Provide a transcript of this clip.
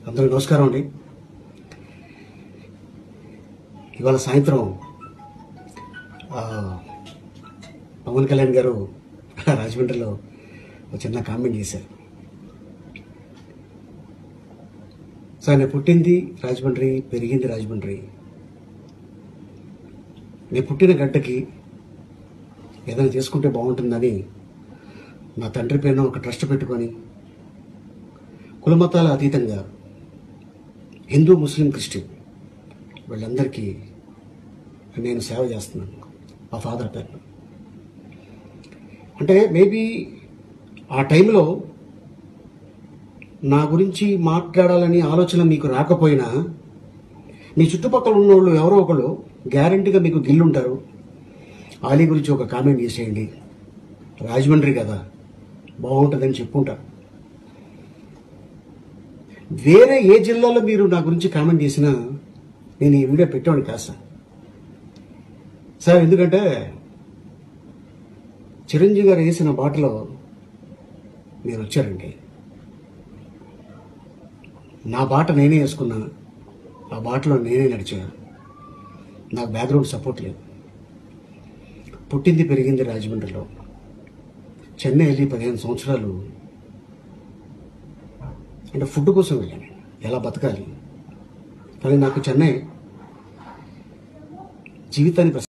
అందరూ నమస్కారం అండి ఇవాళ సాయంత్రం ఆ, పవన్ కళ్యాణ్ గారు రాజమండ్రిలో ఒక చిన్న కామెంట్ చేశారు సో ఆయన పుట్టింది రాజమండ్రి పెరిగింది రాజమండ్రి నేను పుట్టిన గడ్డకి ఏదైనా చేసుకుంటే బాగుంటుందని నా తండ్రి పేరున ఒక ట్రస్ట్ పెట్టుకొని కులమతాల అతీతంగా హిందూ ముస్లిం క్రిస్టియన్ వీళ్ళందరికీ నేను సేవ చేస్తున్నాను మా ఫాదర్ పేరు అంటే మేబీ ఆ టైంలో నా గురించి మాట్లాడాలని ఆలోచన మీకు రాకపోయినా మీ చుట్టుపక్కల ఉన్నోళ్ళు ఎవరో ఒకళ్ళు గ్యారంటీగా మీకు గిల్లుంటారు ఆలీ గురించి ఒక కామెంట్ చేసేయండి రాజమండ్రి కదా బాగుంటుందని చెప్పుంటారు వేరే ఏ జిల్లాలో మీరు నా గురించి కామెంట్ చేసినా నేను ఈ వీడియో పెట్టాను కాదు సార్ సార్ ఎందుకంటే చిరంజీవి గారు వేసిన బాటలో మీరు వచ్చారండి నా బాట నేనే వేసుకున్నా ఆ బాటలో నేనే నడిచా నాకు బ్యాక్గ్రౌండ్ సపోర్ట్ లేదు పుట్టింది పెరిగింది రాజమండ్రిలో చెన్నై వెళ్ళి పదిహేను సంవత్సరాలు అంటే ఫుడ్ కోసం వెళ్ళాను ఎలా బతకాలి కానీ నాకు చెన్నై జీవితాన్ని